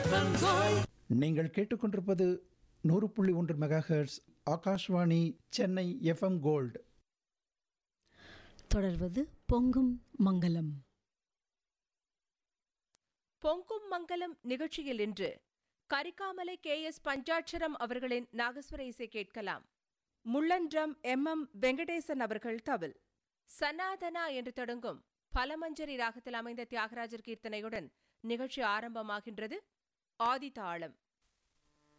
நீங்கள் கேட்டுக்கொண்டிருப்பது நூறு புள்ளி ஒன்று megahertz Akashvani Chennai FM gold தொடர்வது பொங்கும் மங்களம் பொங்கும் மங்கலம் நிகழ்ச்சியில் இன்று கரிகாமலை கே எஸ் பஞ்சாட்சரம் அவர்களின் நாகஸ்வர இசை கேட்கலாம் முள்ளன்றம் எம் எம் வெங்கடேசன் அவர்கள் தவில் சனாதனா என்று தொடங்கும் பலமஞ்சரி ராகத்தில் அமைந்த தியாகராஜர் கீர்த்தனையுடன் நிகழ்ச்சி ஆரம்பமாகின்றது ஆதி தாளம்